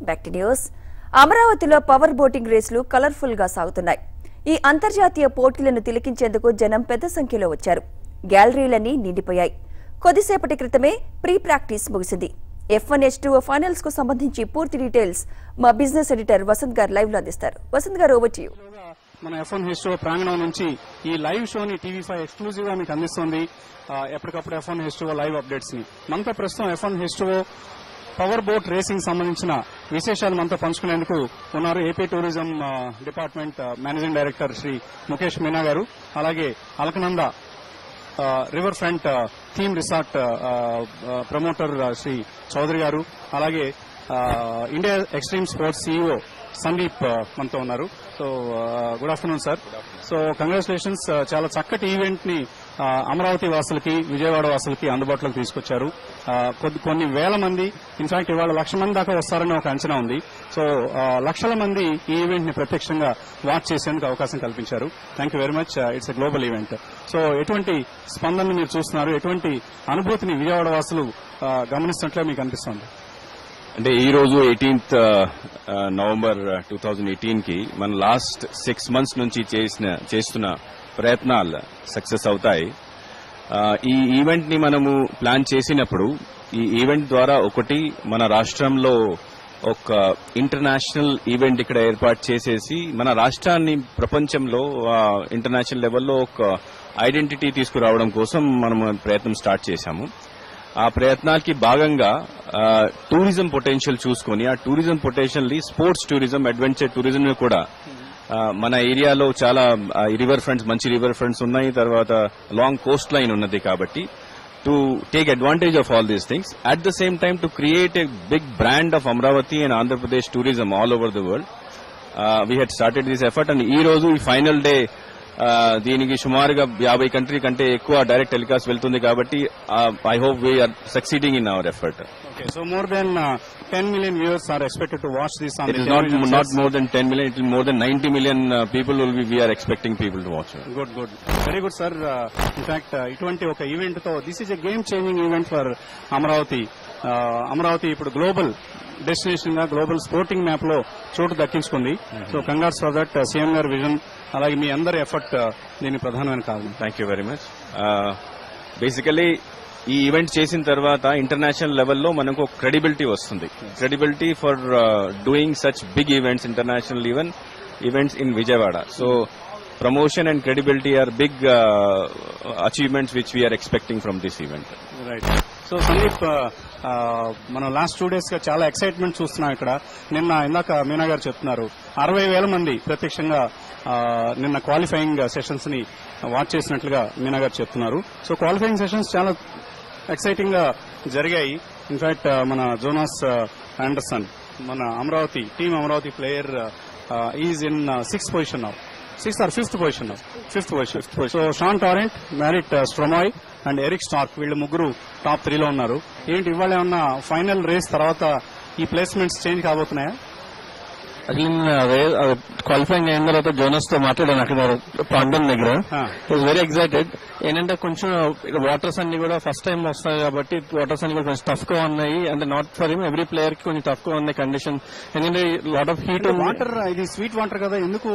Back to news అమరావతిలో power boating రేసులు colourful గా సాగుతున్నాయి ఈ అంతర్జాతీయ పోటీలను తిలకించేందుకు జనం పెద్ద సంఖ్యలో వచ్చారు గ్యాలరీలన్నీ నిండిపోయాయి కొద్దిసేపటి క్రితమే ప్రీ ప్రాక్టీస్ ముగిసింది F one H two finals కు సంబంధించి పూర్తి డీటెయిల్స్ మా బిజినెస్ ఎడిటర్ వసంత్ గారు లైవ్ లో అందిస్తారు వసంత్ గారు ఓవర్ టు యూ ఈలోగా మన ఎఫ్ వన్ హెచ్ ప్రాంగణం నుంచి ఈ లైవ్ షోని టీవీ ఫైవ్ ఎక్స్క్లూజివ్ గా మీకు అందిస్తుంది ఆ, ఎప్పటికప్పుడు F one H live updates ని మనతో ప్రస్తుతం F one H power boat racing సంబంధించిన విశేషాలు మనతో పంచుకునేందుకు ఉన్నారు ఏపీ టూరిజం ఆ, డిపార్ట్మెంట్ ఆ, మేనేజింగ్ డైరెక్టర్ శ్రీ ముఖేష్ మీనా గారు అలాగే అలకనంద ఆ, రివర్ ఫ్రంట్ ఆ, థీమ్ రిసార్ట్ ఆ, ఆ, ప్రమోటర్ ఆ, శ్రీ చౌదరి గారు అలాగే ఆ, India extreme sports CEO Sandeep ఆ, మనతో ఉన్నారు సో ఆ, good afternoon sir so congratulations ఆ, చాలా చక్కటి ఈవెంట్ ని ఆ, అమరావతి వాసులకి విజయవాడ వాసులకి అందుబాటులోకి తీసుకొచ్చారు ఆ, కొద్ది కొన్ని వేల మంది ఇన్ఫాక్ట్ ఇవాళ లక్ష మంది దాకా వస్తారని ఒక అంచనా ఉంది సో ఆ, లక్షల మంది ఈ ఈవెంట్ ని ప్రత్యక్షంగా వాచ్ చేసేందుకు అవకాశం కల్పించారు thank you very much it's a global event so ఎటువంటి స్పందనను మీరు చూస్తున్నారు ఎటువంటి అనుభూతిని విజయవాడ వాసులు ఆ, గమనిస్తున్నట్లే మీకు అనిపిస్తుంది అంటే ఈ రోజు eighteenth November two thousand eighteen కి మన లాస్ట్ సిక్స్ మంత్స్ నుంచి చేసిన చేస్తున్న ప్రయత్నాలు సక్సెస్ అవుతాయి ఆ, ఈ ఈవెంట్ ని మనము ప్లాన్ చేసినప్పుడు ఈ ఈవెంట్ ద్వారా ఒకటి మన రాష్ట్రంలో ఒక ఇంటర్నేషనల్ ఈవెంట్ ఇక్కడ ఏర్పాటు చేసేసి మన రాష్ట్రాన్ని ప్రపంచంలో ఇంటర్నేషనల్ లెవెల్లో ఒక ఐడెంటిటీ తీసుకురావడం కోసం మనం ప్రయత్నం స్టార్ట్ చేశాము ఆ ప్రయత్నాలకి భాగంగా ఆ, టూరిజం పొటెన్షియల్ చూసుకొని ఆ టూరిజం పొటెన్షియల్ ని స్పోర్ట్స్ టూరిజం అడ్వెంచర్ టూరిజం ని కూడా ఆ, మన ఏరియాలో చాలా ఆ, రివర్ ఫ్రంట్స్ మంచి రివర్ ఫ్రంట్స్ ఉన్నాయి తర్వాత లాంగ్ కోస్ట్ లైన్ ఉన్నది కాబట్టి to take advantage of all these things at the same time to create a big brand of Amaravati and Andhra Pradesh tourism all over the world we had started this effort and ఈ రోజు ఈ final day దీనికి సుమారుగా యాభై country కంటే ఎక్కువ direct telecast వెళ్తుంది కాబట్టి I hope we are succeeding in our effort okay so more than ten million viewers are expected to watch this It is not not more than 10 million. It is more than 90 million uh, people will be. We are expecting people to watch it. Good good very good sir in fact ఇటువంటి ఒక event తో this is a game changing event for Amaravati Uh, Amaravati ఇప్పుడు global destination గా global sporting map లో చోటు దక్కించుకుంది so congrats for that CM గారి vision అలాగే మీ అందరి ఎఫర్ట్ దీని ప్రధానమైన కారణం Thank you very much. Uh, basically, ఈ ఈవెంట్ చేసిన తర్వాత ఇంటర్నేషనల్ లెవెల్లో మనకు క్రెడిబిలిటీ వస్తుంది credibility for doing such big events international even events in Vijayawada so promotion and credibility are big achievements which we are expecting from this event right so Sandeep ఆ, మనం last two days గా చాలా excitement చూస్తున్నాం ఇక్కడ నిన్న ఇందాక మీనా గారు చెప్తున్నారు అరవై వేల మంది ప్రత్యక్షంగా ఆ, నిన్న క్వాలిఫైయింగ్ సెషన్స్ ని వాచ్ చేసినట్లుగా మీనా గారు చెప్తున్నారు సో క్వాలిఫైయింగ్ సెషన్స్ చాలా ఎక్సైటింగ్ గా జరిగాయి ఇన్ఫాక్ట్ మన జోనాస్ ఆండర్సన్ మన Amaravati team Amaravati player is in sixth position now sixth or fifth position fifth position so Shaun Torrente Marit Stromoy and Erik Stark వీళ్ళు ముగ్గురు టాప్ త్రీలో ఉన్నారు ఏంటి ఇవాళ ఏమన్నా ఫైనల్ రేస్ తర్వాత ఈ ప్లేస్మెంట్స్ చేంజ్ కాబోతున్నాయా అసలు నేను అదే క్వాలిఫైయింగ్ అయిన తర్వాత జోనస్ తో మాట్లాడాను అక్కడ ప్రాంగణం దగ్గర Ah. వాజ్ వెరీ ఎక్సైటెడ్ ఏంటంటే కొంచెం వాటర్స్ అన్ని కూడా ఫస్ట్ టైం వస్తాయి కాబట్టి వాటర్స్ అన్ని కూడా కొంచెం టఫ్ గా ఉన్నాయి అంటే not for him every player కి కొంచెం టఫ్ గా ఉన్నాయి కండిషన్ ఎందుకంటే లాట్ ఆఫ్ హీట్ వాటర్ ఇది స్వీట్ వాటర్ కదా ఎందుకు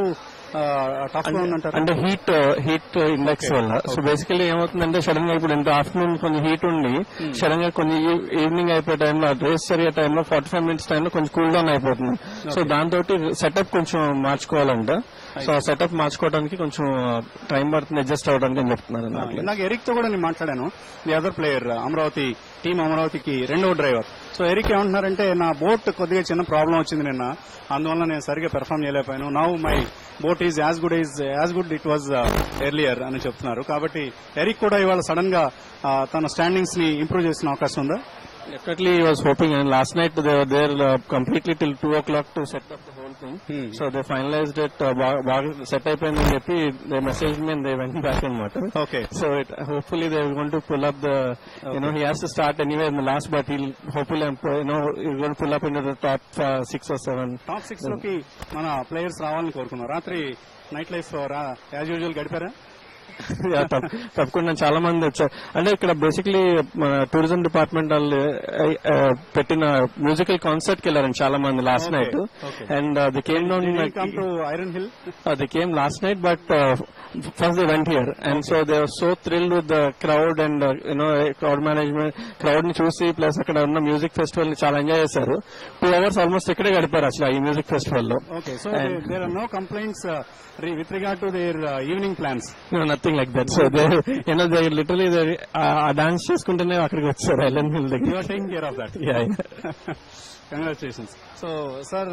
టఫ్ గా ఉందంటారు అంటే హీట్ హీట్ ఇండెక్స్ వల్ల సో బేసికలీ ఏమవుతుందంటే సడన్ గా ఇప్పుడు ఎంత ఆఫ్టర్నూన్ కొంచెం హీట్ ఉండి సడన్ గా కొన్ని ఈవినింగ్ అయిపోయే టైంలో రేస్ జరిగే టైంలో ఫార్టీ ఫైవ్ మినిట్స్ టైంలో కొంచెం కూల్ డౌన్ అయిపోతుంది సో దాంతో సెటప్ కొంచెం మార్చుకోవాలంట సో ఆ సెటప్ మార్చుకోవడానికి కొంచెం టైం పడుతుంది అడ్జస్ట్ అవడానికి అని చెప్తున్నారు అన్నమాట. ఇందాక ఎరిక్ తో కూడా నేను మాట్లాడాను the other player Amaravati team అమరావతికి రెండవ డ్రైవర్ సో ఎరిక్ ఏమంటున్నారంటే నా బోట్ కొద్దిగా చిన్న ప్రాబ్లం వచ్చింది నిన్న అందువల్ల నేను సరిగ్గా పెర్ఫామ్ చేయలేకపోయాను now my boat is as good is as good it was earlier అని చెప్తున్నారు కాబట్టి ఎరిక్ కూడా ఇవాళ సడన్ గా ఆ, తన స్టాండింగ్స్ ని ఇంప్రూవ్ చేసిన అవకాశం ఉందా Definitely, he was hoping, and last night they were there uh, completely till two o'clock to set up the whole thing. Hmm. So they finalized it. Uh, బా- బాగా సెట్ అయిపోయిందని చెప్పి they messaged me and they went back అనమాట okay So it, hopefully they are going to pull up the, you know, he has to start anyway in the last, but he'll hopefully, um, you know, he's going to pull up into the top uh, six or seven. Top six లోకి మన players రావాలని కోరుకున్నాం రాత్రి night life as usual గడిపారా Yeah, తప్ప- తప్పకుండా చాలా మంది వచ్చారు అంటే ఇక్కడ బేసిక్లీ మన టూరిజం డిపార్ట్మెంట్ వాళ్ళు ఆ, ఆ, పెట్టిన మ్యూజికల్ కాన్సర్ట్ కి వెళ్ళారండి చాలా మంది last Okay, night okay. And they came down come to Iron Hill they came last night but first they went here and so they are so thrilled with the crowd and you know crowd management crowd ని చూసి plus అక్కడ ఉన్న music festival ని చాలా enjoy చేశారు two hours almost ఇక్కడే గడిపారు అసలు ఈ మ్యూజిక్ ఫెస్టివల్ లో okay so there are no complaints with regard to their evening plans nothing like that so they you know they literally ఆ డాన్స్ చేసుకుంటేనే అక్కడికి వచ్చారు ఐలన్ హిల్ యూ దగ్గర are taking care of that Yeah, congratulations so sir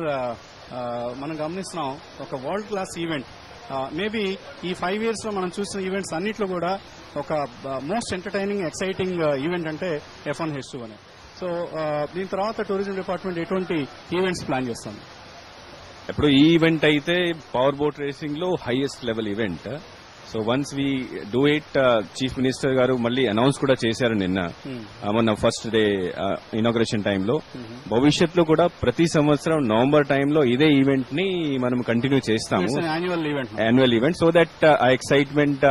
మనం గమనిస్తున్నాం ఒక world class event maybe ఈ five years లో మనం చూసిన ఈవెంట్స్ అన్నిట్లో కూడా ఒక మోస్ట్ ఎంటర్టైనింగ్ ఎక్సైటింగ్ ఈవెంట్ అంటే ఎఫ్ వన్ హెచ్ టూ అని సో దీని తర్వాత టూరిజం డిపార్ట్మెంట్ ఎటువంటి ఈవెంట్స్ ప్లాన్ చేస్తుంది ఇప్పుడు ఈ ఈవెంట్ అయితే పవర్ బోట్ రేసింగ్ లో highest level event so once we do it chief minister గారు మళ్ళీ అనౌన్స్ కూడా చేశారు నిన్న ఆ, మొన్న ఫస్ట్ డే ఇనాగ్రేషన్ టైంలో భవిష్యత్తులో కూడా ప్రతి సంవత్సరం నవంబర్ టైంలో ఇదే ఈవెంట్ ని మనం కంటిన్యూ చేస్తాము annual event annual event so that uh excitement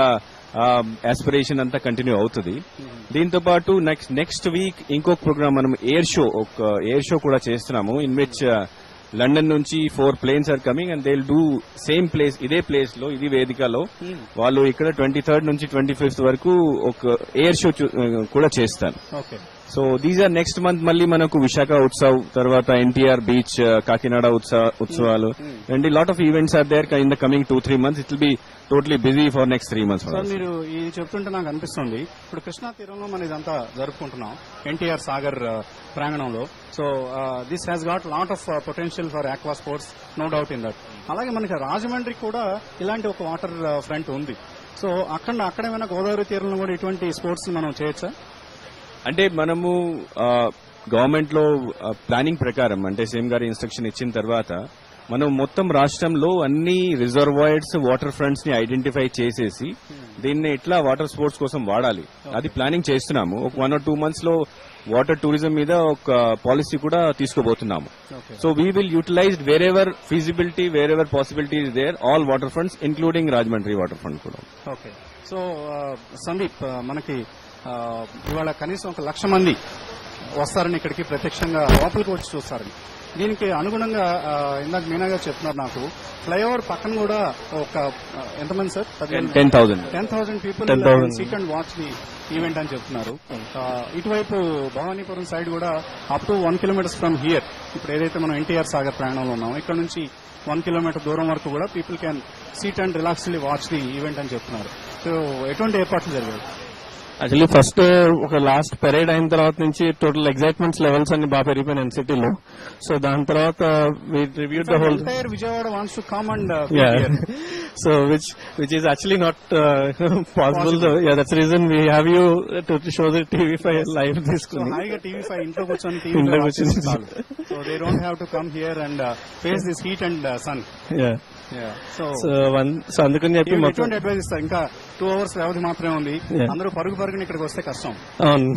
aspiration అంతా కంటిన్యూ అవుతుంది దీంతో పాటు నెక్స్ట్ నెక్స్ట్ వీక్ ఇంకొక ప్రోగ్రామ్ మనం ఎయిర్ షో ఒక ఎయిర్ షో కూడా చేస్తున్నాము ఇన్ విచ్ లండన్ నుంచి four planes are coming and they do same place ఇదే ప్లేస్ లో ఇది వేదికలో వాళ్ళు ఇక్కడ ట్వంటీ థర్డ్ నుంచి ట్వంటీ ఫిఫ్త్ వరకు ఒక ఎయిర్ షో కూడా చేస్తాను okay so these are next month మళ్ళీ మనకు విశాఖ ఉత్సవ్ తర్వాత ఎన్టీఆర్ బీచ్ కాకినాడ ఉత్సవ ఉత్సవాలు and lot of events are there in the coming two three months it will be totally busy for next three months sir మీరు ఇది చెప్తుంటే నాకు అనిపిస్తుంది ఇప్పుడు కృష్ణా తీరంలో మనం ఇదంతా జరుపుకుంటున్నాం ఎన్టీఆర్ సాగర్ ఆ, ప్రాంగణంలో so this has got lot of potential for aqua sports no doubt in that అలాగే మనకి రాజమండ్రి కూడా ఇలాంటి ఒక వాటర్ ఫ్రంట్ ఉంది సో అక్కడ అక్కడేమైనా గోదావరి తీరంలో కూడా ఇటువంటి స్పోర్ట్స్ మనం చేయొచ్చా అంటే మనము గవర్నమెంట్ లో ప్లానింగ్ ప్రకారం అంటే సీఎం గారి ఇన్స్ట్రక్షన్ ఇచ్చిన తర్వాత మనం మొత్తం రాష్ట్రంలో అన్ని రిజర్వాయర్స్ వాటర్ ఫ్రంట్స్ ని ఐడెంటిఫై చేసేసి దీన్ని ఎట్లా వాటర్ స్పోర్ట్స్ కోసం వాడాలి అది ప్లానింగ్ చేస్తున్నాము ఒక వన్ ఆర్ టూ మంత్స్ లో వాటర్ టూరిజం మీద ఒక పాలసీ కూడా తీసుకోబోతున్నాము okay so we will utilise wherever feasibility wherever possibility is there all water fronts including Rajahmundry water front కూడా ఓకే సో ఆ, సందీప్ ఆ, మనకి ఆ, ఇవాళ కనీసం ఒక లక్ష మంది వస్తారని ఇక్కడికి ప్రత్యక్షంగా లోపలికి వచ్చి చూస్తారని దీనికి అనుగుణంగా ఆ, ఇందాక మీనా గారు చెప్తున్నారు నాకు ఫ్లైఓవర్ పక్కన కూడా ఒక ఆ, ఎంతమంది sir ten thousand ten thousand people 10,000. Seat and watch the event అని చెప్తున్నారు ఆ, ఇటువైపు భవానీపురం సైడ్ కూడా up to one kilometres from here ఇప్పుడు ఏదైతే మనం ఎన్టీఆర్ సాగర్ ప్రయాణంలో ఉన్నాం ఇక్కడ నుంచి వన్ కిలోమీటర్ దూరం వరకు కూడా people can seat and relaxly watch the event అని చెప్తున్నారు సో ఎటువంటి ఏర్పాట్లు జరిగాయి యాక్చువల్లీ ఫస్ట్ ఒక లాస్ట్ పెరేడ్ అయిన తర్వాత నుంచి టోటల్ ఎగ్జైట్మెంట్స్ లెవెల్స్ అన్ని బాగా పెరిగిపోయినాయి సిటీలో సో దాని తర్వాత review the whole entire Vijayawada wants to come and yeah so which which is actually not uh, possible though. yeah that's the reason we have you to, to show the tv5 live so తీసుకుని హాయిగా TV five ఇంట్లో కూర్చొని ఇంట్లో TV కూర్చొని చాలు so they don't have to come here and face this heat and sun yeah so so one so అందుకని చెప్పి మొత్తం ఎటువంటి అడ్వైజ్ ఇస్తారు ఇంకా టూ అవర్స్ వ్యవధి మాత్రమే ఉంది Yeah. అందరూ పరుగు పరుగుని ఇక్కడికి వస్తే కష్టం అవును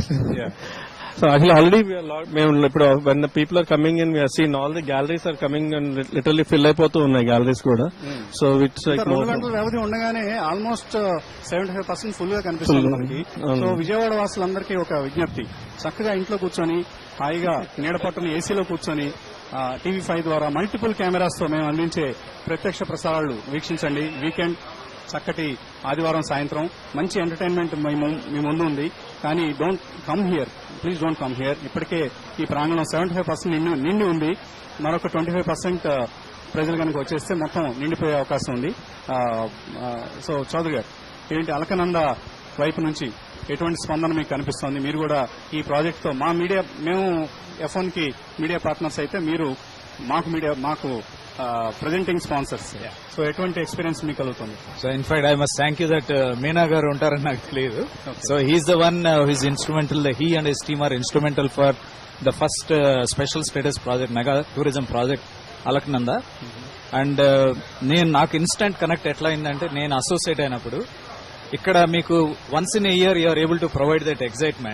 సో యాక్చువల్లీ ఆల్రెడీ మేము ఇప్పుడు when the people are coming in we're seen all the galleries are coming and literally fill అయిపోతూ ఉన్నాయి గ్యాలరీస్ కూడా సో ఇట్స్ లైక్ ఇంకా రెండు గంటల వ్యవధి ఉండగానే almost seventy five percent full గా కనిపిస్తుంది Full. మనకి అవును. సో విజయవాడ వాసులందరికీ ఒక విజ్ఞప్తి చక్కగా ఇంట్లో కూర్చొని హాయిగా నీడ పట్టుని ఏసీలో కూర్చొని టీవీ ఫైవ్ ద్వారా మల్టిపుల్ కెమెరాస్ తో మేము అందించే ప్రత్యక్ష ప్రసారాలు వీక్షించండి వీకెండ్ చక్కటి ఆదివారం సాయంత్రం మంచి ఎంటర్టైన్మెంట్ మీ ము- మీ ముందు ఉంది కానీ don't come here please don't come here ఇప్పటికే ఈ ప్రాంగణం సెవెంటీ ఫైవ్ పర్సెంట్ నిండి ఉంది మరొక ట్వంటీ ఫైవ్ పర్సెంట్ ప్రజలు కనుక వచ్చేస్తే మొత్తం నిండిపోయే అవకాశం ఉంది ఆ, ఆ, సో చౌదరి గారు ఏంటి అలకనంద వైపు నుంచి ఎటువంటి స్పందన మీకు కనిపిస్తోంది మీరు కూడా ఈ ప్రాజెక్ట్ తో మా మీడియా మేము ఎఫ్ కి మీడియా పార్ట్నర్స్ అయితే మీరు మాకు మీడియా మాకు ప్రజెంటింగ్ స్పాన్సర్స్ సో ఎటువంటి ఎక్స్పీరియన్స్ మీకు కలుగుతుంది so in fact I must thank you that Meena garu ఉంటారని నాకు తెలియదు so he's the one his instrumental he and his team are instrumental for the first special status project mega tourism project Alaknanda and నేను నాకు instant connect ఎట్లా అయిందంటే నేను associate అయినప్పుడు ఇక్కడ మీకు once in year you're able to provide that excitement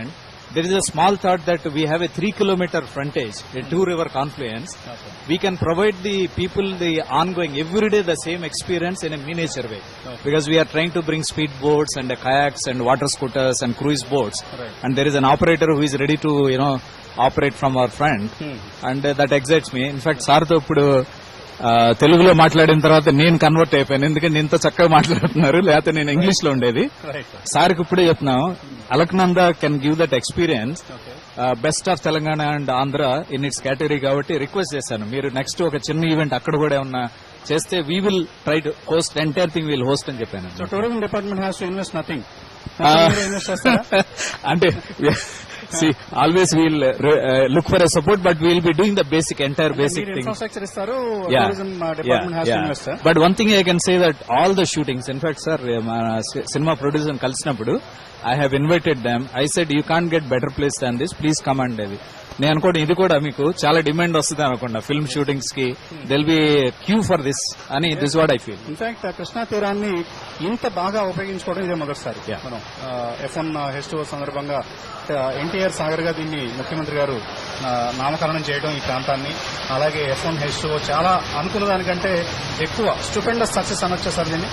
there is a small thought that we have a three kilometer frontage, a two river confluence. We can provide the people the ongoing everyday the same experience in a miniature way. Because we are trying to bring speed boats and uh, kayaks and water scooters and cruise boats. And there is an operator who is ready to, you know, operate from our front. And uh, that excites me. In fact, సార్తో ఇప్పుడు ఆ, తెలుగులో మాట్లాడిన తర్వాత నేను convert అయిపోయాను ఎందుకంటే ఇంత చక్కగా మాట్లాడుతున్నారు లేకపోతే నేను ఇంగ్లీష్ లో ఉండేది సార్కి ఇప్పుడే చెప్తున్నాం Alaknanda can give that experience best of Telangana and Andhra in its category కాబట్టి రిక్వెస్ట్ చేశాను మీరు నెక్స్ట్ ఒక చిన్న ఈవెంట్ అక్కడ కూడా ఏమన్నా చేస్తే we will try to host entire thing will host అని చెప్పాను so tourism department has to invest nothing invest చేస్తారా అంటే see always we'll look for a support but we'll be doing the basic entire basic thing infrastructure ఇస్తారు Yeah. Tourism department has to invest But one thing I can say that all the shootings, in fact, sir, మన cinema producer కలిసినప్పుడు I have invited them I said you can get better place than this please come and అది నేను అనుకోండి ఇది కూడా మీకు చాలా demand వస్తుంది అనుకోండి ఫిల్మ్ షూటింగ్స్ కి they'll be queue for this అని this what I feel in fact Krishna తీరాన్ని ఇంత బాగా ఉపయోగించుకోవడం ఇదే మొదటిసారి మనం ఎఫ్ వన్ ఫెస్టివల్ సందర్భంగా ఎన్టీఆర్ సాగర్ గా దీన్ని ముఖ్యమంత్రి గారు ఆ, నామకరణం చేయడం ఈ ప్రాంతాన్ని అలాగే ఎఫ్ వన్ హెచ్ చాలా అనుకున్న దానికంటే ఎక్కువ స్టూపెండస్ సక్సెస్ అనొచ్చా సార్ దీన్ని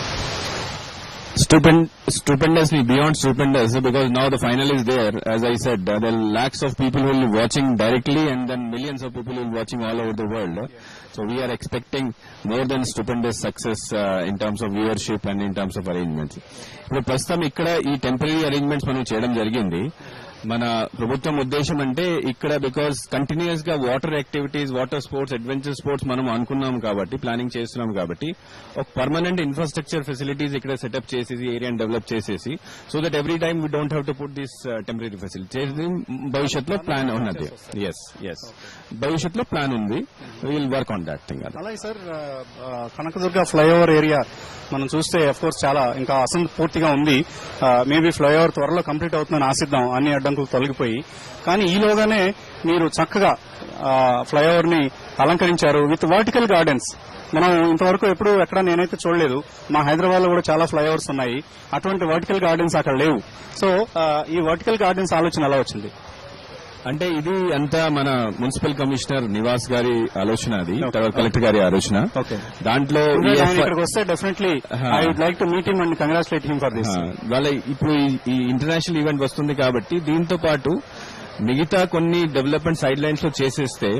Stupend, stupendously beyond stupendous because now the final is there. As I said, uh, there are lakhs of people who will be watching directly and then millions of people will be watching all over the world. So we are expecting more than stupendous success uh, in terms of viewership and in terms of arrangements. ఇప్పుడు ప్రస్తుతం ఇక్కడ ఈ temporary arrangements మనం చేయడం జరిగింది మన ప్రభుత్వం ఉద్దేశం అంటే ఇక్కడ బికాస్ కంటిన్యూస్ గా water activities water sports adventure sports మనం అనుకున్నాం కాబట్టి ప్లానింగ్ చేస్తున్నాం కాబట్టి ఒక పర్మనెంట్ ఇన్ఫ్రాస్ట్రక్చర్ ఫెసిలిటీస్ ఇక్కడ సెటప్ చేసేసి ఏరియాని డెవలప్ చేసేసి so that every time we don't have to put this temporary facility భవిష్యత్తులో ప్లాన్ ఉన్నది ఎస్ ఎస్ భవిష్యత్తులో ప్లాన్ ఉంది will work on that thing అలాగే సార్ ఆ, ఆ, కనకదుర్గ ఫ్లైఓవర్ ఏరియా మనం చూస్తే అఫ్ కోర్స్ చాలా ఇంకా అసంపూర్తిగా ఉంది మేబీ ఫ్లైఓవర్ త్వరలో కంప్లీట్ అవుతుందని ఆశిద్దాం అన్ని అడ్డంకులు తొలగిపోయి కానీ ఈలోగానే మీరు చక్కగా ఫ్లైఓవర్ ని అలంకరించారు విత్ వర్టికల్ గార్డెన్స్ మనం ఇంతవరకు ఎప్పుడు ఎక్కడ నేనైతే చూడలేదు మా హైదరాబాద్ లో కూడా చాలా ఫ్లైఓవర్స్ ఉన్నాయి అటువంటి వర్టికల్ గార్డెన్స్ అక్కడ లేవు సో ఆ, ఈ వర్టికల్ గార్డెన్స్ ఆలోచన ఎలా వచ్చింది అంటే ఇది అంతా మన మున్సిపల్ కమిషనర్ నివాస్ గారి ఆలోచన అది తర్వాత కలెక్టర్ గారి ఆలోచన Okay. దాంట్లో ఈ ఆయన effort- ఇక్కడికి వస్తే definitely I would like to meet him and congratulate him for this uh, వాళ్ళ ఇప్పుడు ఈ- ఈ ఇంటర్నేషనల్ ఈవెంట్ వస్తుంది కాబట్టి దీంతో పాటు మిగతా కొన్ని డెవలప్మెంట్ సైడ్ లైన్స్ లో చేసేస్తే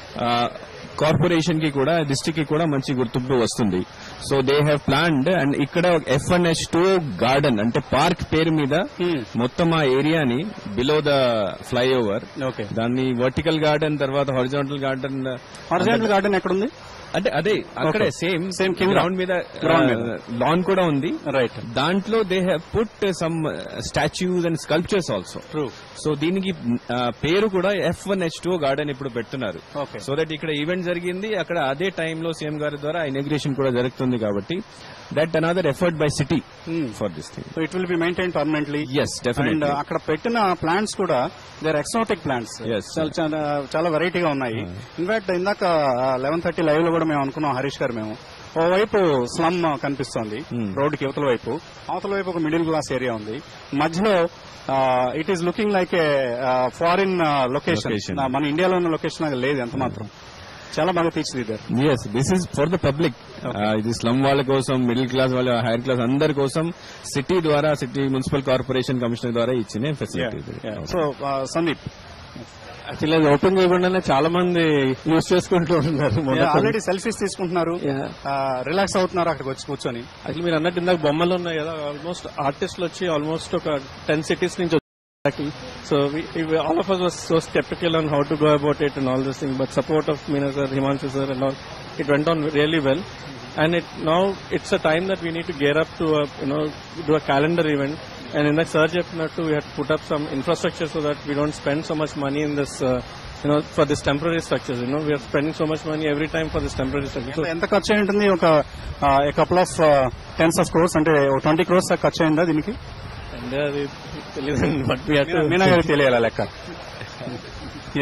కార్పొరేషన్ కి కూడా డిస్టిక్ కి కూడా మంచి గుర్తింపు వస్తుంది so they have planned and ఇక్కడ F and H two garden అంటే పార్క్ పేరు మీద Hmm. మొత్తం ఆ ఏరియాని బిలో ద ఫ్లైఓవర్ ఓకే దాన్ని వర్టికల్ గార్డెన్ తర్వాత హారిజాంటల్ గార్డెన్ హారిజాంటల్ గార్డెన్ ఎక్కడుంది అంటే అదే అక్కడే సేమ్ Same కింద. గ్రౌండ్ మీద Ground మీద. లాన్ కూడా ఉంది రైట్ దాంట్లో they have put some statues and sculptures also true so దీనికి ఆ, పేరు కూడా F one H two garden ఇప్పుడు పెడుతున్నారు Okay. సో దట్ ఇక్కడ ఈవెంట్ జరిగింది అక్కడ అదే టైంలో సీఎం గారి ద్వారా ఇనాగ్రేషన్ కూడా జరుగుతుంది కాబట్టి that another effort by city Hmm. For this thing so it will be maintain permanently Yes, definitely. అండ్ అక్కడ పెట్టిన ప్లాంట్స్ కూడా దేర్ ఎక్సోటిక్ ప్లాంట్స్ Yes. చాలా చాలా చాలా వెరైటీగా ఉన్నాయి ఇన్ఫాక్ట్ ఇందాక లెవెన్ థర్టీ లైవ్ లో కూడా మేము అనుకున్నాం హరీష్ గారు మేము ఓవైపు స్లమ్ కనిపిస్తోంది Hmm. రోడ్డుకి యువతల వైపు అవతల వైపు ఒక మిడిల్ క్లాస్ ఏరియా ఉంది మధ్యలో it is looking like a foreign location Location. మన ఇండియాలో ఉన్న లొకేషన్ అది లేదు ఎంత మాత్రం చాలా బాగా తీర్చిదిద్దారు yes this is for the public ఇది స్లమ్ వాళ్ళ కోసం మిడిల్ క్లాస్ వాళ్ళ హైయర్ క్లాస్ అందరి కోసం సిటీ ద్వారా సిటీ మున్సిపల్ కార్పొరేషన్ కమిషనర్ ద్వారా ఇచ్చిన ఫెసిలిటీ సో సందీప్ యాక్చువల్లీ అది ఓపెన్ చేయకుండానే చాలా మంది యూజ్ చేసుకుంటూ ఉన్నారు ఆల్రెడీ సెల్ఫీస్ తీసుకుంటున్నారు Yeah. రిలాక్స్ అవుతున్నారు అక్కడికి వచ్చి కూర్చొని యాక్చువల్లీ మీరు అన్నట్టు ఇందాక బొమ్మలు ఉన్నాయి కదా ఆల్మోస్ట్ ఆర్టిస్టులు వచ్చి ఆల్మోస్ట్ ఒక టెన్ సిటీస్ నుంచి వచ్చారు so all of us was so sceptical on how to go about it and all this thing but support of Meena sir Himanshu sir and all it went on really well and it now it's a time that we need to gear up to you know do a calendar event and ఇందాక sir చెప్పినట్టు we had put up some infrastructure so that we don't spend so much money in this you know, for this temporary structures, you know, we are spending so much money every time for this temporary structure. So, ఎంత ఖర్చు అయి ఉంటుంది ఒక couple of tens of crores అంటే twenty crores ఖర్చు అయిందా దీనికి and uh, it- తెలియదండి, but we have to. Meena గారికి తెలియాలా లెక్క యా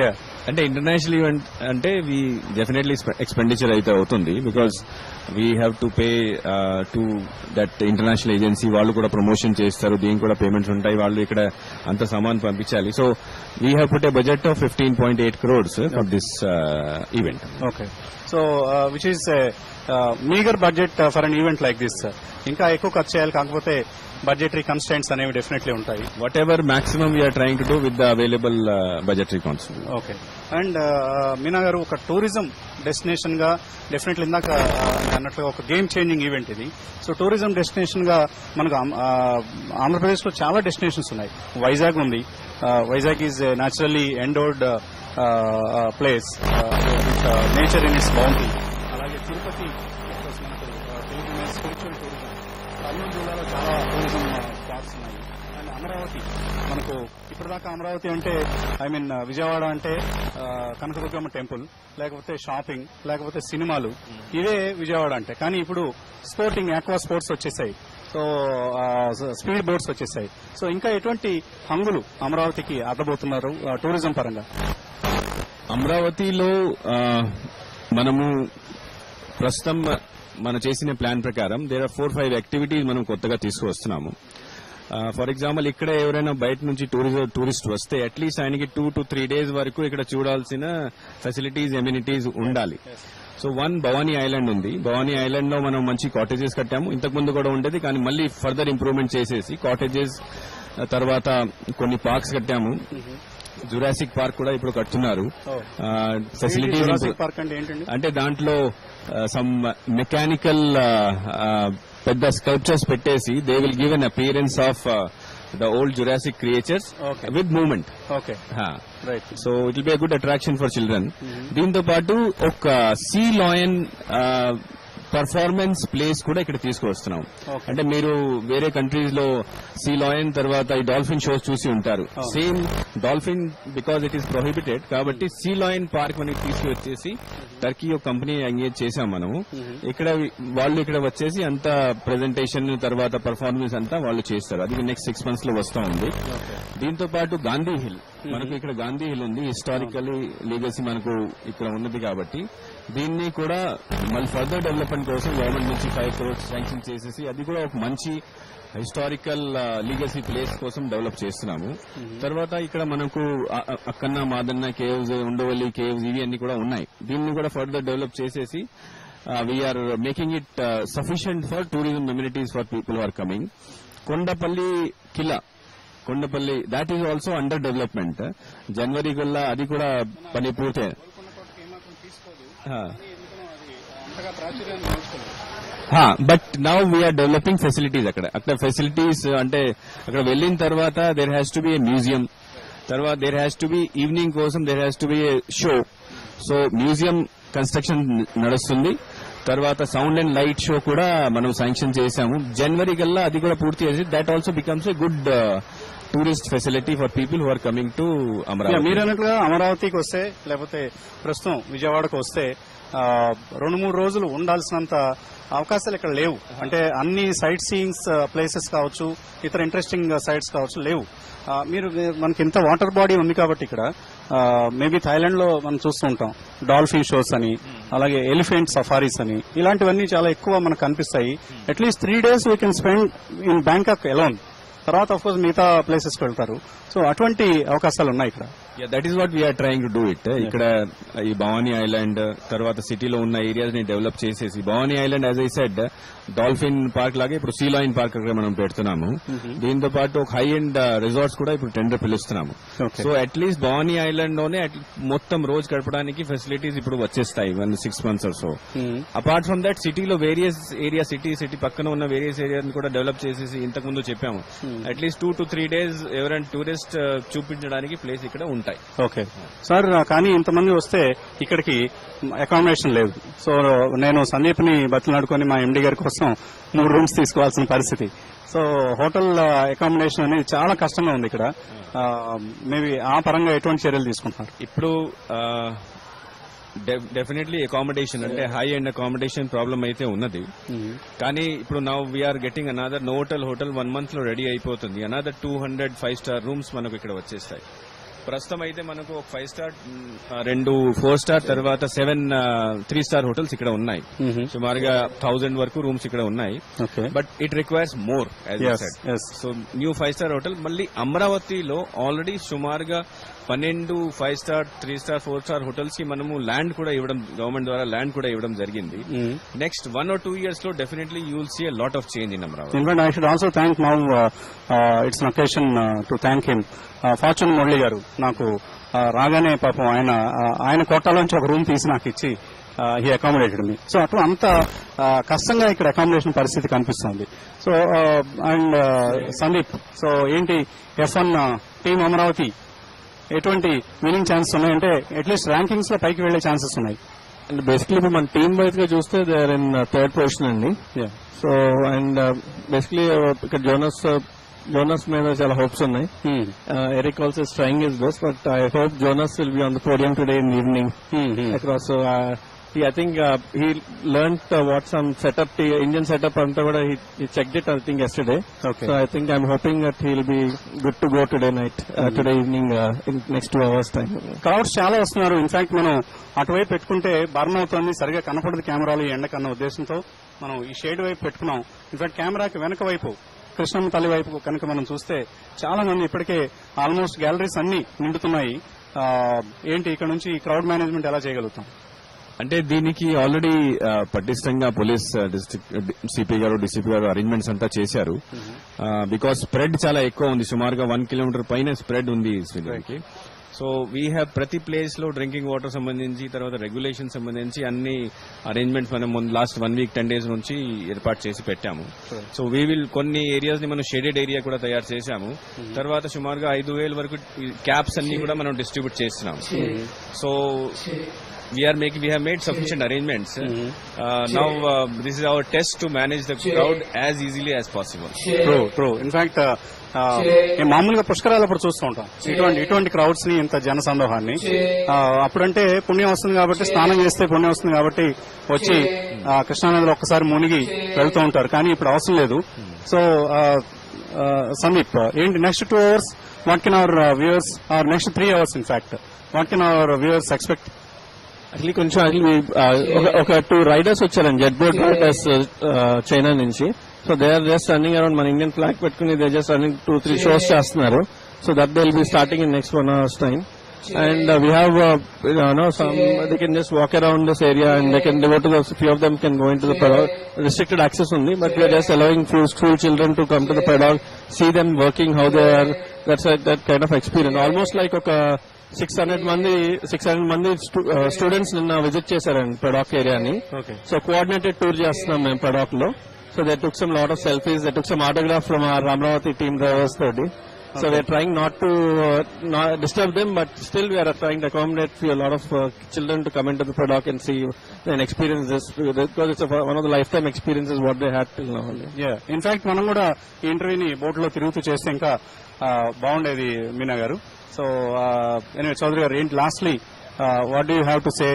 అంటే ఇంటర్నేషనల్ ఈవెంట్ అంటే వి డెఫినెట్లీ ఎక్స్పెండిచర్ అయితే అవుతుంది because we have to pay to that international agency వాళ్ళు కూడా ప్రమోషన్ చేస్తారు దీనికి కూడా పేమెంట్స్ ఉంటాయి వాళ్ళు ఇక్కడ అంత సామాన్ పంపించాలి so we have put a budget of fifteen point eight crores for this event okay so which is meagre budget for an event like this ఇంకా ఎక్కువ ఖర్చు చేయాలి కాకపోతే బడ్జెటరీ కన్స్టెంట్స్ అనేవి డెఫినెట్లీ ఉంటాయి whatever maximum we're trying to do with the available budgetary concept okay and Meena garu ఒక tourism destination గా definitely ఇందాక uh, మీరు అన్నట్లుగా ఒక గేమ్ చేంజింగ్ ఈవెంట్ ఇది సో టూరిజం డెస్టినేషన్ గా మనకు ఆంధ్రప్రదేశ్ లో చాలా డెస్టినేషన్స్ ఉన్నాయి వైజాగ్ ఉంది Vizag is naturally endowed place with nature in its boundary అలాగే తిరుపతి of course, మనకు స్పిరిచువల్ టూరిజం కర్నూలు జిల్లాలో చాలా టూరిజం స్పాట్స్ ఉన్నాయి అండ్ అమరావతి మనకు ఇప్పటిదాకా అమరావతి అంటే ఐ మీన్ విజయవాడ అంటే ఆ, కనకదుర్గమ్మ టెంపుల్ లేకపోతే షాపింగ్ లేకపోతే సినిమాలు ఇదే విజయవాడ అంటే కానీ ఇప్పుడు స్పోర్టింగ్ ఆక్వా స్పోర్ట్స్ వచ్చేసాయి సో స్పీడ్ బోట్స్ వచ్చేసాయి సో ఇంకా ఎటువంటి హంగులు అమరావతికి అద్దబోతున్నారు ఆ, టూరిజం పరంగా అమరావతిలో ఆ, మనము ప్రస్తుతం మనం చేసిన ప్లాన్ ప్రకారం there are four five activities మనం కొత్తగా తీసుకువస్తున్నాము ఫర్ ఎగ్జాంపుల్ ఇక్కడ ఎవరైనా బయట నుంచి టూరిజం టూరిస్ట్ వస్తే అట్లీస్ట్ ఆయనకి టూ టు త్రీ డేస్ వరకు ఇక్కడ చూడాల్సిన ఫెసిలిటీస్ ఎమ్యూనిటీస్ ఉండాలి సో వన్ భవానీ ఐలాండ్ ఉంది భవానీ ఐలాండ్ లో మనం మంచి కాటేజెస్ కట్టాము ఇంతకు ముందు కూడా ఉండేది కానీ మళ్ళీ ఫర్దర్ ఇంప్రూవ్మెంట్ చేసేసి కాటేజెస్ తర్వాత కొన్ని పార్క్స్ కట్టాము జురాసిక్ పార్క్ కూడా ఇప్పుడు కడుతున్నారు ఫెసిలిటీస్ పార్క్ అంటే ఏంటండి అంటే దాంట్లో సమ్ మెకానికల్ పెద్ద స్కల్ప్చర్స్ పెట్టేసి they will give an appearance of the old Jurassic creatures Okay. With movement okay right so it will be good attraction for children దీంతో పాటు ఒక సీ లాయన్ పర్ఫార్మెన్స్ ప్లేస్ కూడా ఇక్కడ తీసుకువస్తున్నాం Okay. అంటే మీరు వేరే కంట్రీస్ లో సీ లాయన్ తర్వాత ఈ డాల్ఫిన్ షోస్ చూసి ఉంటారు Oh. Same dolphin because it is prohibited కాబట్టి సీ లాయన్ పార్క్ మనకి తీసుకువచ్చేసి టర్కీ ఒక కంపెనీ ఎంగేజ్ చేశాం మనము ఇక్కడ వాళ్ళు ఇక్కడ వచ్చేసి అంత ప్రెజెంటేషన్ తర్వాత పర్ఫార్మెన్స్ అంతా వాళ్ళు చేస్తారు అది నెక్స్ట్ సిక్స్ మంత్స్ లో వస్తా ఉంది దీంతో పాటు గాంధీ హిల్ మనకు ఇక్కడ గాంధీ హిల్ ఉంది హిస్టారికలీ లీగసీ మనకు ఇక్కడ ఉన్నది కాబట్టి దీన్ని కూడా మళ్ళీ ఫర్దర్ డెవలప్మెంట్ కోసం గవర్నమెంట్ నుంచి ఫైవ్ క్రోర్స్ శాంక్షన్ చేసేసి అది కూడా ఒక మంచి హిస్టారికల్ లీగసీ ప్లేస్ కోసం డెవలప్ చేస్తున్నాము తర్వాత ఇక్కడ మనకు అ- అ- అక్కన్న మాదన్న కేవ్స్ ఉండవల్లి కేవ్స్ ఇవి అన్ని కూడా ఉన్నాయి దీన్ని కూడా ఫర్దర్ డెవలప్ చేసేసి we're making it sufficient for tourism amenities for people are coming Kondapalli Kila Kondapalli that is also under development జనవరి కల్లా అది కూడా పని పూర్తి but now we are developing facilities అక్కడ అక్కడ ఫెసిలిటీస్ అంటే అక్కడ వెళ్ళిన తర్వాత there has to be a museum తర్వాత there has to be evening కోసం there has to be a show so museum construction నడుస్తుంది తర్వాత సౌండ్ అండ్ లైట్ షో కూడా మనం శాంక్షన్ చేశాము జనవరి కల్లా అది కూడా పూర్తి చేసి that also becomes a good tourist facility for people who are coming to yeah, Amaravati మీరు అన్నట్లుగా అమరావతికి వస్తే లేకపోతే ప్రస్తుతం విజయవాడకు వస్తే ఆ, రెండు మూడు రోజులు ఉండాల్సినంత అవకాశాలు ఇక్కడ లేవు అంటే అన్ని సైట్ సీయింగ్స్ ప్లేసెస్ కావచ్చు ఇతర ఇంట్రెస్టింగ్ సైట్స్ కావచ్చు లేవు ఆ, మీరు మీరు- మనకి ఇంత వాటర్ బాడీ ఉంది కాబట్టి ఇక్కడ మేబీ థాయిలాండ్ లో మనం చూస్తూ ఉంటాం డాల్ఫిన్ షోస్ అని అలాగే ఎలిఫెంట్ సఫారీస్ అని ఇలాంటివన్నీ చాలా ఎక్కువ మనకు కనిపిస్తాయి at least three days we can spend in Bangkok alone తర్వాత ఆఫ్ కోర్స్ మిగతా ప్లేసెస్ కి వెళ్తారు సో అటువంటి అవకాశాలు ఉన్నాయి ఇక్కడ that is what we are trying to do it ఇక్కడ ఈ భవానీ ఐలాండ్ తర్వాత సిటీలో ఉన్న ఏరియాస్ ని డెవలప్ చేసేసి Bhavani island as I said dolphin park లాగే ఇప్పుడు సీ లాయిన్ పార్క్ అక్కడ మనం పెడుతున్నాము దీంతో పాటు ఒక హై అండ్ రిసార్ట్స్ కూడా ఇప్పుడు టెండర్ పిలుస్తున్నాము Okay. So at least Bhavani island లోనే at- మొత్తం రోజు గడపడానికి ఫెసిలిటీస్ ఇప్పుడు వచ్చేస్తాయి one six months or so apart from that సిటీలో వేరియస్ ఏరియా సిటీ సిటీ పక్కన ఉన్న వేరియస్ ఏరియాని కూడా డెవలప్ చేసేసి ఇంతకు ముందు చెప్పాము at least two to three days ఎవరైనా టూరిస్ట్ చూపించడానికి ప్లేస్ ఇక్కడ ఉంటాయి ఓకే సార్ కానీ ఇంతమంది వస్తే ఇక్కడికి అకామిడేషన్ లేదు సో నేను సందీప్ని బతిలాడుకొని మా ఎండి గారి కోసం మూడు రూమ్స్ తీసుకోవాల్సిన పరిస్థితి సో హోటల్ అకామిడేషన్ అనేది చాలా కష్టంగా ఉంది ఇక్కడ మేబీ ఆ పరంగా ఎటువంటి చర్యలు తీసుకుంటున్నారు ఇప్పుడు డెఫినెట్లీ అకామిడేషన్ అంటే హై అండ్ అకామిడేషన్ ప్రాబ్లం అయితే ఉన్నది కానీ ఇప్పుడు నౌ వీఆర్ గెటింగ్ అనదర్ నోటల్ హోటల్ వన్ మంత్ లో రెడీ అయిపోతుంది another two hundred five star rooms మనకు ఇక్కడ వచ్చేస్తాయి ప్రస్తుతం అయితే మనకు ఒక ఫైవ్ స్టార్ రెండు ఫోర్ స్టార్ తర్వాత సెవెన్ త్రీ స్టార్ హోటల్స్ ఇక్కడ ఉన్నాయి సుమారుగా థౌజండ్ వరకు రూమ్స్ ఇక్కడ ఉన్నాయి okay but it requires more Yes, yes. So new five star hotel మళ్ళీ అమరావతిలో ఆల్రెడీ సుమారుగా పన్నెండు five star three star four star hotels కి మనము ల్యాండ్ కూడా ఇవ్వడం గవర్నమెంట్ ద్వారా ల్యాండ్ కూడా ఇవ్వడం జరిగింది next one or two years లో definitely you will see lot of change in Amaravati In fact, I should also thank now, uh, uh, it's an occasion uh, to thank him. Uh, Fortune Murali garu నాకు uh, రాగానే పాపం ఆయన uh, ఆయన కోటాలోంచి ఒక room తీసి నాకు ఇచ్చి హీ అకామిడేటెడ్ మీ సో అట్లా అంత uh, కష్టంగా ఇక్కడ అకామిడేషన్ పరిస్థితి కనిపిస్తుంది సో అండ్ సందీప్ సో ఏంటి ఎఫ్ వన్ టీమ్ అమరావతి ఎటువంటి వినింగ్ ఛాన్సెస్ ఉన్నాయంటే అట్లీస్ట్ ర్యాంకింగ్స్ లో పైకి వెళ్లే ఛాన్సెస్ ఉన్నాయి అండ్ బేసిక్లీ ఇప్పుడు మన టీమ్ వైజ్ గా చూస్తే they are in third position అండి Yeah. సో అండ్ బేసిక్లీ ఇక్కడ జోనస్ జోనస్ మీద చాలా హోప్స్ ఉన్నాయి Hmm. Eric also is trying his best but I hope Jonas will be on the podium today in evening Hmm, hmm. across. So uh, he, I think uh, he learnt uh, what some setup, the Indian setup, anta kuda he, he checked it. I think yesterday. Okay. So I think I'm hoping that he'll be good to go today night, uh, today evening, uh, in next two hours time. Crowds చాలా వస్తున్నారు in fact మనం అటువైపు పెట్టుకుంటే burn అవుతుంది సరిగా కనపడదు కెమెరాలు ఈ ఎండకన్న ఉద్దేశంతో మనం ఈ షేడ్ వైపు పెట్టుకున్నాం ఇన్ఫాక్ట్ కెమెరాకి వెనక వైపు కృష్ణమ్మ తల్లి వైపు కనుక మనం చూస్తే చాలా మంది ఇప్పటికే ఆల్మోస్ట్ గ్యాలరీస్ అన్ని నిండుతున్నాయి ఆ, ఏంటి ఇక్కడ నుంచి క్రౌడ్ మేనేజ్మెంట్ ఎలా చేయగలుగుతాం అంటే దీనికి ఆల్రెడీ పటిష్టంగా police district CP garu DCP garu arrangements అంతా చేశారు బికాస్ స్ప్రెడ్ చాలా ఎక్కువ ఉంది సుమారుగా వన్ కిలోమీటర్ పైన స్ప్రెడ్ ఉంది శ్రీలంకి సో వీ హ్యావ్ ప్రతి ప్లేస్ లో డ్రింకింగ్ వాటర్ సంబంధించి తర్వాత రెగ్యులేషన్ సంబంధించి అన్ని అరేంజ్మెంట్స్ మనం last one week ten days నుంచి ఏర్పాటు చేసి పెట్టాము సో వీ విల్ కొన్ని ఏరియాస్ ని మనం షేడెడ్ ఏరియా కూడా తయారు చేశాము తర్వాత సుమారుగా ఐదు వేల వరకు క్యాప్స్ అన్ని కూడా మనం డిస్ట్రిబ్యూట్ చేస్తున్నాం so we are making we have made sufficient arrangements uh, now uh, this is our test to manage the crowd as easily as possible true true in fact మామూలుగా పుష్కరాలప్పుడు చూస్తూ ఉంటాం ఇటువంటి ఇటువంటి క్రౌడ్స్ ని ఇంత జన సందోహాన్ని ఆ, అప్పుడంటే పుణ్యం వస్తుంది కాబట్టి స్నానం చేస్తే పుణ్యం వస్తుంది కాబట్టి వచ్చి ఆ, కృష్ణానదిలో ఒక్కసారి మునిగి వెళ్తూ ఉంటారు కానీ ఇప్పుడు అవసరం లేదు సో సందీప్ ఏంటి next two hours what can our viewers or next three hours in fact what can our viewers expect actually కొంచెం యాక్చువల్లీ ఒక టూ రైడర్స్ వచ్చారండి జెట్ బోట్ రైడర్స్ చైనా నుంచి so they are just running around మన Indian flag పెట్టుకుని they just running two three shows చేస్తున్నారు so that they will be starting in next one hours time and we have no some they can just walk around this area and they can go to the few of them can go in to the paddock restricted access ఉంది but we are just allowing few school children to come to the paddock see them working how they are that's that kind of experience almost like ఒక six hundred మంది six hundred మంది students నిన్న visit చేశారండి paddock ఏరియాని Okay. So coordinated tour చేస్తున్నాం మేము paddock లో so they took some lot of selfies they took some autograph from our Amaravati team drivers తోటి so we are trying not to disturb them but still we are trying to accommodate few lot of children to come in to the paddock and see and experience this because it's one of the lifetime experiences what they had till now in fact మనం కూడా ఈ ఇంటర్వ్యూని boat లో తిరుగుతూ చేస్తే ఇంకా ఆ, బాగుండేది మీనా గారు సో ఎనివే చౌదరి గారు ఏంటి lastly what do have to say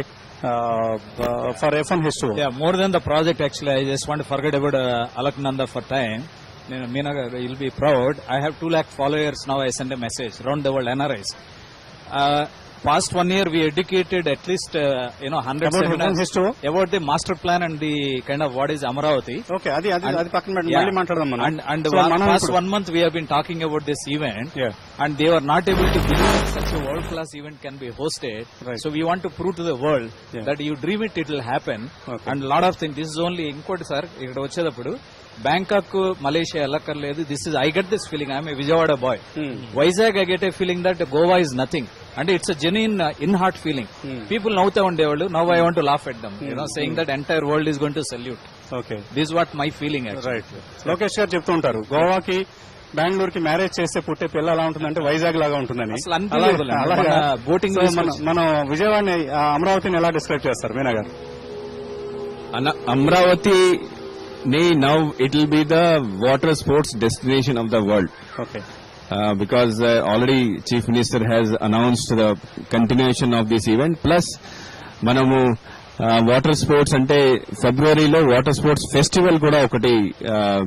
for F one history Yeah, more than the project, actually, I just want to forget about uh, Alaknanda for time. You know, Meena, you'll be proud. I have two lakh followers now. I send a message around the world NRIs. Uh, past one year, we educated at least uh, you know hundred About seminars Hidden History? about the master plan and the kind of what is Amaravati. Okay అది అది And- అది పక్కన పెట్టి Yeah. మళ్ళీ మాట్లాడదాం మనం And, and So, one, మనం past ఇప్పుడు- one month we have been talking about this event. Yeah. And they were not able to believe that such a world class event can be hosted. Right. So we want to prove to the world Yeah. that you dream it, it will happen. Okay. And lot of things. This is only ఇంకోటి sir ఇక్కడ వచ్చేటప్పుడు Bangkok Malaysia వెళ్ళక్కర్లేదు this is I get this feeling I'm a Vijayawada boy Hmm. Vizag I get a feeling that Goa is nothing అంటే it's genuine in heart feeling people నవ్వుతూ ఉండేవాళ్ళు now I want laugh at them you know saying that entire world is going to salute okay this what my feeling right Lokesh garu చెప్తూ ఉంటారు గోవాకి బెంగళూరుకి marriage చేస్తే పుట్టే పిల్ల ఎలా ఉంటుందంటే వైజాగ్ లాగా ఉంటుందని అసలు unbelievable అండి. అలాగా- మన boating So, తీసుకొచ్చి- మన- మనం విజయవాడని ఆ, అమరావతిని ఎలా డిస్క్రైబ్ చేస్తారు మీనా గారు Ana- Amravati nay, now it will be the water sports destination of the world okay uh, because uh, already Chief Minister has announced the continuation of this event. Plus, మనము water sports అంటే ఫిబ్రవరిలో water sports festival కూడా ఒకటి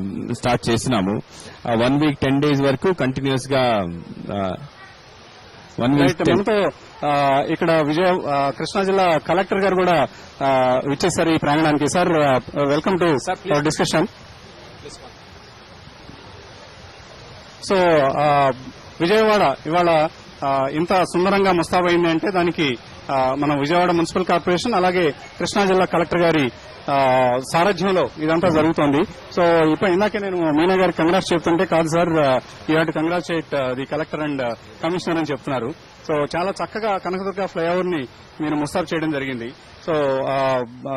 start చేసినాము one week ten days వరకు continuous గా One will right tell. మనతో ఆ, ఇక్కడ విజయ ఆ, కృష్ణా జిల్లా కలెక్టర్ గారు కూడా ఆ, విచ్చేసారు ఈ ప్రాంగణానికి sir welcome to discussion so ఆ, విజయవాడ ఇవాళ ఆ, ఇంత సుందరంగా ముస్తాబైంది అంటే దానికి ఆ, మన విజయవాడ మున్సిపల్ కార్పొరేషన్ అలాగే కృష్ణా జిల్లా కలెక్టర్ గారి ఆ, సారథ్యంలో ఇదంతా జరుగుతోంది సో ఇప్పుడు ఇందాకే నేను మీనా గారికి కంగ్రాట్స్ చెప్తుంటే కాదు sir you have to congratulate the collector and commissioner అని చెప్తున్నారు సో చాలా చక్కగా కనకదుర్గ ఫ్లైఓవర్ ని మీరు ముస్తాబ్ చేయడం జరిగింది సో ఆ, ఆ,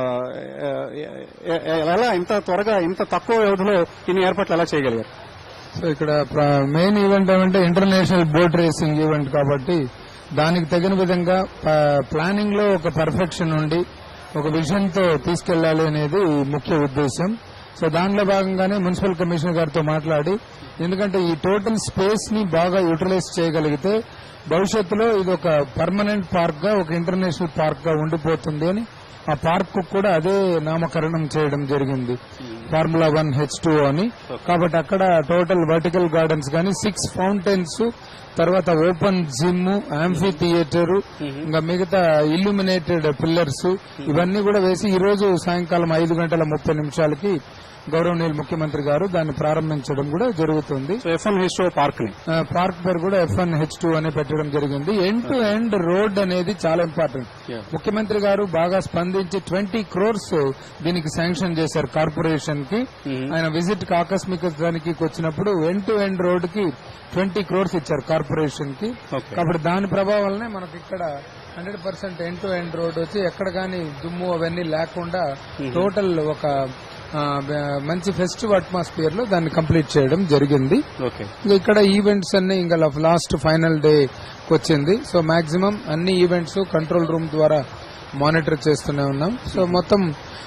ఎ- ఎ- ఎలా ఇంత త్వరగా ఇంత తక్కువ వ్యవధిలో ఇన్ని ఏర్పాట్లు ఎలా చేయగలిగారు సో ఇక్కడ మెయిన్ ఈవెంట్ ఏమంటే ఇంటర్నేషనల్ బోట్ రేసింగ్ ఈవెంట్ కాబట్టి దానికి తగిన విధంగా ప్లానింగ్ లో ఒక పర్ఫెక్షన్ ఉండి ఒక విజన్ తో తీసుకెళ్లాలి అనేది ముఖ్య ఉద్దేశం సో దానిలో భాగంగానే మున్సిపల్ కమిషనర్ గారితో మాట్లాడి ఎందుకంటే ఈ టోటల్ స్పేస్ ని బాగా యూటిలైజ్ చేయగలిగితే భవిష్యత్తులో ఇది ఒక పర్మనెంట్ పార్క్ గా ఒక ఇంటర్నేషనల్ పార్క్ గా ఉండిపోతుంది అని ఆ పార్క్ కు కూడా అదే నామకరణం చేయడం జరిగింది ఫార్ములా వన్ హెచ్ టూ అని కాబట్టి అక్కడ టోటల్ వర్టికల్ గార్డెన్స్ కానీ సిక్స్ ఫౌంటైన్స్ తర్వాత open gym amphi theatre మిగతా ఇల్యూమినేటెడ్ పిల్లర్స్ ఇవన్నీ కూడా వేసి ఈ రోజు సాయంకాలం ఐదు గంటల ముప్పై నిమిషాలకి గౌరవనీయులు ముఖ్యమంత్రి గారు దాన్ని ప్రారంభించడం కూడా జరుగుతుంది సో ఎఫ్ వన్ హిస్టో పార్క్ ని ఆ, పార్క్ పేరు కూడా ఎఫ్ వన్ హెచ్ టూ అని పెట్టడం జరిగింది ఎండ్ టు ఎండ్ రోడ్ అనేది చాలా ఇంపార్టెంట్ ముఖ్యమంత్రి గారు బాగా స్పందించి ట్వంటీ క్రోర్స్ దీనికి శాంక్షన్ చేశారు కార్పొరేషన్ కి ఆయన విజిట్ కి ఆకస్మిక దానికి వచ్చినప్పుడు ఎండ్ టు ఎండ్ రోడ్ కి ట్వంటీ క్రోర్స్ ఇచ్చారు కార్పొరేషన్ కి Okay. కాబట్టి దాని ప్రభావం వల్లనే మనకి ఇక్కడ hundred percent end to end road వచ్చి ఎక్కడ గానీ దుమ్ము అవన్నీ లేకుండా టోటల్ ఒక ఆ, మంచి ఫెస్టివ్ అట్మాస్ఫియర్ లో దాన్ని కంప్లీట్ చేయడం జరిగింది ఓకే ఇంకా ఇక్కడ ఈవెంట్స్ అన్ని ఇంకా లాస్ట్ ఫైనల్ డే వచ్చింది సో మాక్సిమం అన్ని ఈవెంట్స్ కంట్రోల్ రూమ్ ద్వారా మానిటర్ చేస్తూనే ఉన్నాం సో మొత్తం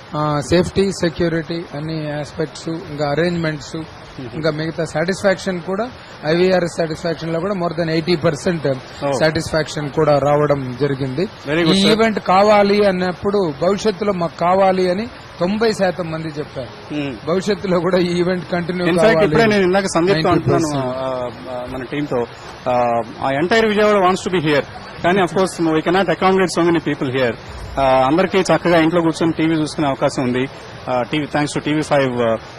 సేఫ్టీ సెక్యూరిటీ అన్ని ఆస్పెక్ట్స్ ఇంకా అరేంజ్మెంట్స్ ఇంకా మిగతా సాటిస్ఫాక్షన్ కూడా ఐవీఆర్ సాటిస్ఫాక్షన్ లో కూడా more than eighty percent satisfaction కూడా రావడం జరిగింది Very good, ఈ sir. ఈవెంట్ కావాలి అన్నప్పుడు భవిష్యత్తులో మాకు కావాలి అని తొంభై శాతం మంది చెప్పారు భవిష్యత్తులో కూడా ఈ ఈవెంట్ కంటిన్యూ ఇన్ఫాక్ట్ ఇప్పుడే నేను ఇందాక సందీప్ తో 90%. అంటున్నాను ఆ, ఆ, మన టీమ్ తో ఆ entire Vijayawada wants to be here కానీ of course we cannot accommodate so many people here అందరికీ చక్కగా ఇంట్లో కూర్చొని టీవీ చూసుకునే అవకాశం ఉంది TV thanks to TV five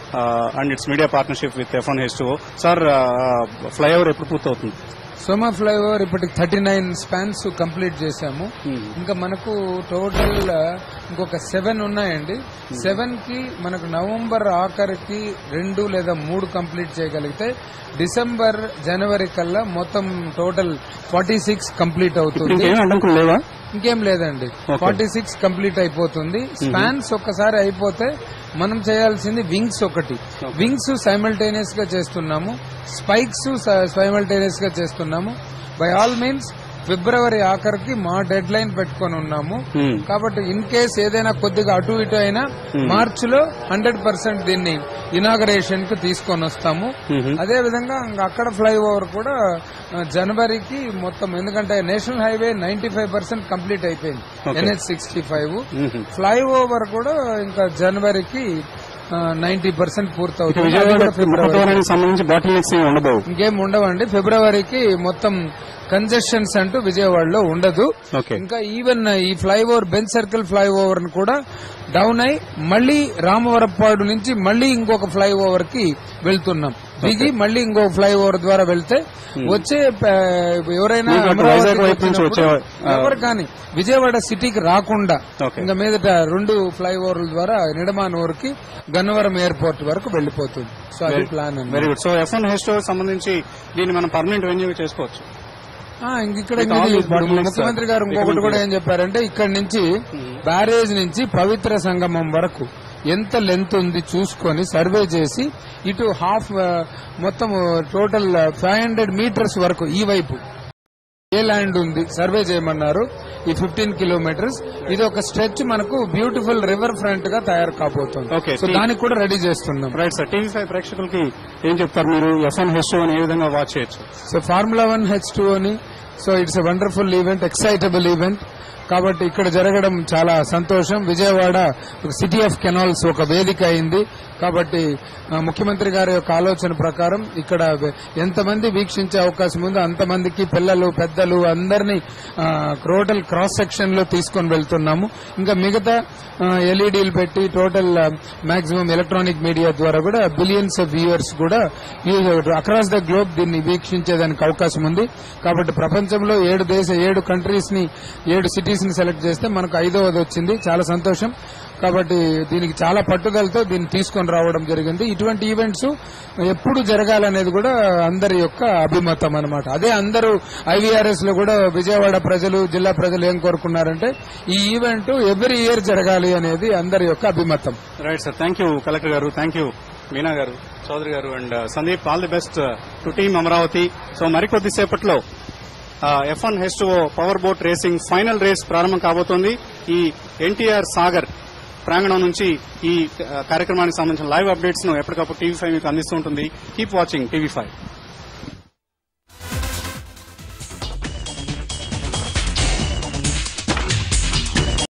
and it's media partnership with F one H two sir flyover ఎప్పుడు పూర్తవుతుంది సోమా ఫ్లైఓవర్ ఇప్పటికి థర్టీ నైన్ స్పాన్స్ కంప్లీట్ చేశాము ఇంకా మనకు టోటల్ ఇంకొక సెవెన్ ఉన్నాయండి సెవెన్ కి మనకు నవంబర్ ఆఖరికి రెండు లేదా మూడు కంప్లీట్ చేయగలిగితే డిసెంబర్ జనవరి కల్లా మొత్తం టోటల్ ఫార్టీ సిక్స్ కంప్లీట్ అవుతుంది ఇంకేం అడ్డంకులు లేవా ఇంకేం లేదండి ఫార్టీ సిక్స్ కంప్లీట్ అయిపోతుంది స్పాన్స్ ఒక్కసారి అయిపోతే మనం చేయాల్సింది వింగ్స్ ఒకటి వింగ్స్ సైమల్టేనియస్ గా చేస్తున్నాము స్పైక్స్ సైమల్టేనియస్ గా చేస్తున్నాము బై ఆల్ మీన్స్ ఫిబ్రవరి ఆఖరికి మా డెడ్ లైన్ పెట్టుకొని ఉన్నాము Hmm. కాబట్టి ఇన్ కేస్ ఏదైనా కొద్దిగా అటు ఇటు అయినా మార్చ్ లో హండ్రెడ్ పర్సెంట్ దీన్ని ఇనాగరేషన్ కి తీసుకొని వస్తాము అదే విధంగా ఇంకా అక్కడ ఫ్లైఓవర్ కూడా ఆ, జనవరికి మొత్తం ఎందుకంటే national highway ninety five percent complete అయిపోయింది ఎన్హెచ్ సిక్స్టీ ఫైవ్ ఫ్లైఓవర్ కూడా ఇంకా జనవరికి నైన్టీ పర్సెంట్ పూర్తవుతుంది అది విజయవాడ కూడా ఫిబ్రవరి ముఖద్వారానికి సంబంధించి బాటిల్ నెక్స్ ఏమి ఉండబోవు ఇంకేం ఉండవండి ఫిబ్రవరికి మొత్తం కంజెషన్స్ అంటూ విజయవాడలో ఉండదు ఓకే ఇంకా ఈవెన్ ఈ ఫ్లైఓవర్ బెంచ్ సర్కిల్ ఫ్లైఓవర్ ను కూడా డౌన్ అయి మళ్ళీ రామవరపాడు నుంచి మళ్ళీ ఇంకొక ఫ్లైఓవర్ కి వెళ్తున్నాం దిగి మళ్ళీ ఇంకొక ఫ్లైఓవర్ ద్వారా వెళ్తే వచ్చే ప- ఎవరైనా మీకు అటు అమరావతికి వైజాగ్ వైపు నుంచి వచ్చినప్పుడు వచ్చే- ఎవరు కానీ విజయవాడ సిటీకి రాకుండా Okay. ఇంకా మీదట రెండు ఫ్లైఓవర్ల ద్వారా నిడమానూరు కి గన్నవరం ఎయిర్పోర్ట్ వరకు వెళ్లిపోతుంది సో అది ప్లాన్ అండి very good so F one H సంబంధించి దీన్ని మనం పర్మనెంట్ వెన్యూ చేసుకోవచ్చు ఆ, ఇంక ఇక్కడ With all ఇది these ఇప్పుడు bottlenecks, ముఖ్యమంత్రి గారు sir, ఇంకొకటి కూడా economic- ఏం చెప్పారంటే ఇక్కడ నుంచి బ్యారేజ్ నుంచి పవిత్ర సంగమం వరకు ఎంత లెంత్ ఉంది చూసుకొని సర్వే చేసి ఇటు హాఫ్ ఆ, మొత్తం టోటల్ ఫైవ్ హండ్రెడ్ మీటర్స్ వరకు ఈ వైపు ఏ ల్యాండ్ ఉంది సర్వే చేయమన్నారు ఈ ఫిఫ్టీన్ కిలోమీటర్స్ ఇది ఒక స్ట్రెచ్ మనకు బ్యూటిఫుల్ రివర్ ఫ్రంట్ గా తయారు కాబోతుంది Okay, సో see- దానికి కూడా రెడీ చేస్తున్నాం రైట్ సార్ టీవీ ఫైవ్ ప్రేక్షకులకి ఏం చెప్తారు మీరు ఎఫ్ వన్ హెచ్ అని ఏ విధంగా వాచ్ చేయొచ్చు so formula one H two అని so it's a wonderful event excitable event కాబట్టి ఇక్కడ జరగడం చాలా సంతోషం విజయవాడ సిటీ ఆఫ్ కెనాల్స్ ఒక వేదిక అయింది కాబట్టి ఆ, ముఖ్యమంత్రి గారి యొక్క ఆలోచన ప్రకారం ఇక్కడ వె- ఎంతమంది వీక్షించే అవకాశం ఉందో అంతమందికి పిల్లలు పెద్దలు అందరినీ టోటల్ క్రాస్ సెక్షన్ లో తీసుకొని వెళ్తున్నాము ఇంకా మిగతా ఎల్ఈడీలు పెట్టి టోటల్ మాక్సిమం ఎలక్ట్రానిక్ మీడియా ద్వారా కూడా బిలియన్స్ ఆఫ్ వ్యూవర్స్ కూడా అక్రాస్ ద గ్లోబ్ దీన్ని వీక్షించేదానికి అవకాశం ఉంది కాబట్టి ప్రపంచంలో ఏడు దేశ ఏడు కంట్రీస్ ని ఏడు సిటీస్ ని సెలెక్ట్ చేస్తే మనకు ఐదవది వచ్చింది చాలా సంతోషం కాబట్టి దీనికి చాలా పట్టుదలతో దీన్ని తీసుకొని రావడం జరిగింది ఇటువంటి ఈవెంట్స్ ఎప్పుడు జరగాలనేది కూడా అందరి యొక్క అభిమతం అనమాట అదే అందరూ ఐవీఆర్ఎస్ లో కూడా విజయవాడ ప్రజలు జిల్లా ప్రజలు ఏం కోరుకున్నారంటే ఈ ఈవెంట్ ఎవ్రీ ఇయర్ జరగాలి అనేది అందరి యొక్క అభిమతం right sir thank you collector garu thank you Meena garu Chowdary garu and Sandeep all the best to team Amaravati so మరికొద్ది సేపట్లో F one H power boat racing final race ప్రారంభం కాబోతోంది ఈ ఎన్టీఆర్ సాగర్ ప్రాంగణం నుంచి ఈ ఆ, కార్యక్రమానికి సంబంధించిన లైవ్ అప్డేట్స్ ను ఎప్పటికప్పుడు టీవీ ఫైవ్ మీకు అందిస్తూ ఉంటుంది కీప్ వాచింగ్ టీవీ ఫైవ్